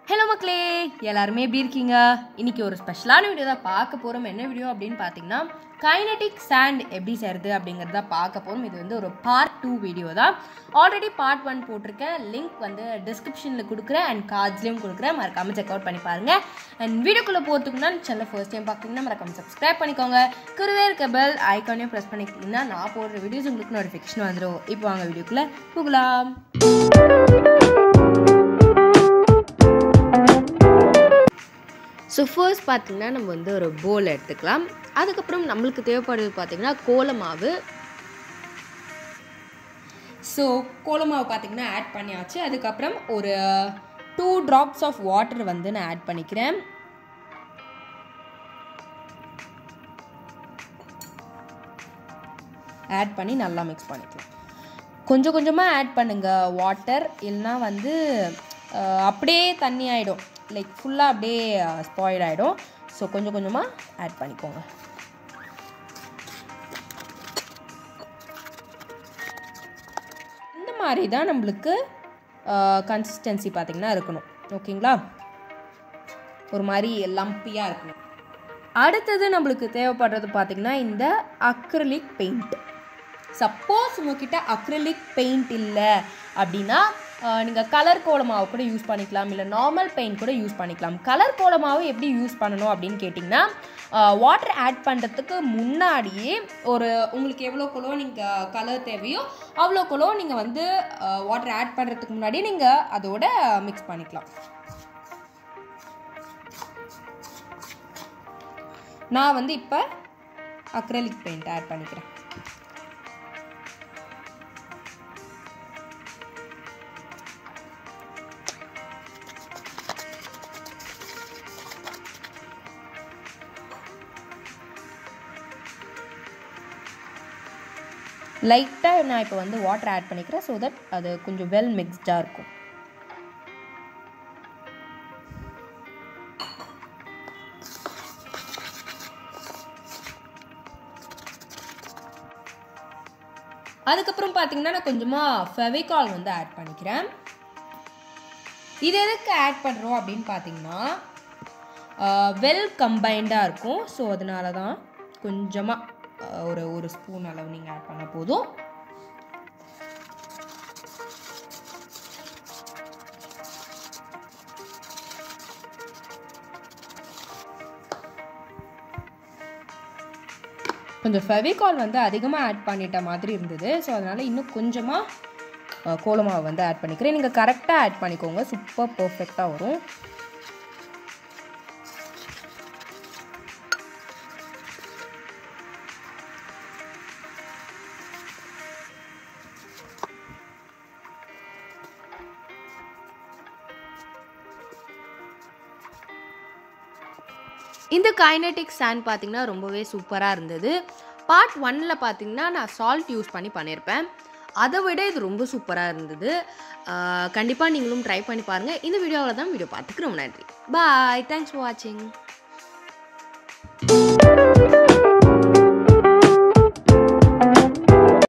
hello மக்களே எல்லாருமே எப்படி இருக்கீங்க இன்னைக்கு ஒரு ஸ்பெஷலான வீடியோ தான் பார்க்க போகிறோம் என்ன வீடியோ அப்படின்னு பார்த்தீங்கன்னா கைனடிக் சாண்ட் எப்படி செய்கிறது அப்படிங்கிறத பார்க்க போகிறோம் இது வந்து ஒரு பார்ட் டூ வீடியோ தான் ஆல்ரெடி பார்ட் ஒன் போட்டிருக்கேன் லிங்க் வந்து டிஸ்கிரிப்ஷனில் கொடுக்குறேன் அண்ட் கார்ட்ஸ்லேயும் கொடுக்குறேன் மறக்காமல் செக் அவுட் பண்ணி பாருங்கள் அண்ட் வீடியோக்குள்ளே போகிறதுக்கு முன்னாடி சேனல் ஃபர்ஸ்ட் டைம் பார்க்குறீங்கன்னா மறக்காமல் சப்ஸ்கிரைப் பண்ணிக்கோங்க குருவே இருக்க பெல் ஐக்கானையும் ப்ரெஸ் பண்ணிக்கிட்டிங்கன்னா நான் போடுற வீடியோஸ் உங்களுக்கு நோட்டிஃபிகேஷன் வந்துடும் இப்போ வாங்க வீடியோக்குள்ளே போகலாம் ஸோ ஃபர்ஸ்ட் பார்த்தீங்கன்னா நம்ம வந்து ஒரு போல் எடுத்துக்கலாம் அதுக்கப்புறம் நம்மளுக்கு தேவைப்படுறது பார்த்தீங்கன்னா கோல மாவு ஸோ கோல மாவு பார்த்தீங்கன்னா ஆட் பண்ணியாச்சு அதுக்கப்புறம் ஒரு டூ ட்ராப்ஸ் ஆஃப் வாட்டர் வந்து நான் ஆட் பண்ணிக்கிறேன் ஆட் பண்ணி நல்லா மிக்ஸ் பண்ணிக்கலாம் கொஞ்சம் கொஞ்சமாக ஆட் பண்ணுங்கள் வாட்டர் இல்லைனா வந்து அஹ், அப்படியே தண்ணி ஆகிடும் லைக் ஃபுல்லாக அப்படியே ஸ்பாயில் ஆகிடும் ஸோ கொஞ்சம் கொஞ்சமாக ஆட் பண்ணிக்கோங்க இந்த மாதிரி தான் நம்மளுக்கு கன்சிஸ்டன்சி பார்த்திங்கன்னா இருக்கணும் ஓகேங்களா ஒரு மாதிரி லம்பியாக இருக்கணும் அடுத்தது நம்மளுக்கு தேவைப்படுறது பார்த்திங்கன்னா இந்த அக்ரலிக் பெயிண்ட் சப்போஸ் உங்ககிட்ட அக்ரிலிக் பெயிண்ட் இல்லை அப்படின்னா நீங்கள் கலர் கோலமாவு கூட யூஸ் பண்ணிக்கலாம் இல்லை நார்மல் பெயிண்ட் கூட யூஸ் பண்ணிக்கலாம் கலர் கோலமாவு எப்படி யூஸ் பண்ணணும் அப்படின்னு கேட்டிங்கன்னா வாட்டர் ஆட் பண்ணுறதுக்கு முன்னாடியே ஒரு உங்களுக்கு எவ்வளோ குளோ நீங்கள் கலர் தேவையோ அவ்வளோ குளோ நீங்கள் வந்து வாட்டர் ஆட் பண்ணுறதுக்கு முன்னாடியே நீங்கள் அதோட மிக்ஸ் பண்ணிக்கலாம் நான் வந்து இப்போ அக்ரலிக் பெயிண்ட் ஆட் பண்ணிக்கிறேன் லைட்டாக நான் இப்போ வந்து வாட்டர் ஆட் பண்ணிக்கிறேன் ஸோ தட் அது கொஞ்சம் வெல் மிக்ஸ்டாக இருக்கும் அதுக்கப்புறம் பார்த்தீங்கன்னா நான் கொஞ்சமாக ஃபெவிகால் வந்து ஆட் பண்ணிக்கிறேன் இது எதுக்கு ஆட் பண்ணுறோம் அப்படின்னு பார்த்தீங்கன்னா வெல் கம்பைண்டாக இருக்கும் ஸோ அதனால தான் கொஞ்சமாக ஒரு ஒரு ஸ்பூன் அளவு நீங்கள் ஆட் பண்ண போதும் கொஞ்சம் ஃபெவிகால் வந்து அதிகமாக ஆட் பண்ணிட்ட மாதிரி இருந்தது ஸோ அதனால் இன்னும் கொஞ்சமாக கோலமாவை வந்து ஆட் பண்ணிக்கிறேன் நீங்கள் கரெக்டாக ஆட் பண்ணிக்கோங்க சூப்பர் பர்ஃபெக்டாக வரும் இந்த கைனட்டிக் சாண்ட் பார்த்தீங்கன்னா ரொம்பவே சூப்பராக இருந்தது பார்ட் ஒன்னில் பார்த்தீங்கன்னா நான் சால்ட் யூஸ் பண்ணி பண்ணியிருப்பேன் அதை விட இது ரொம்ப சூப்பராக இருந்தது கண்டிப்பாக நீங்களும் ட்ரை பண்ணி பாருங்கள் இந்த வீடியோவில் தான் வீடியோ பார்த்துக்கு ரொம்ப நன்றி பாய் தேங்க்ஸ் ஃபார் வாட்சிங்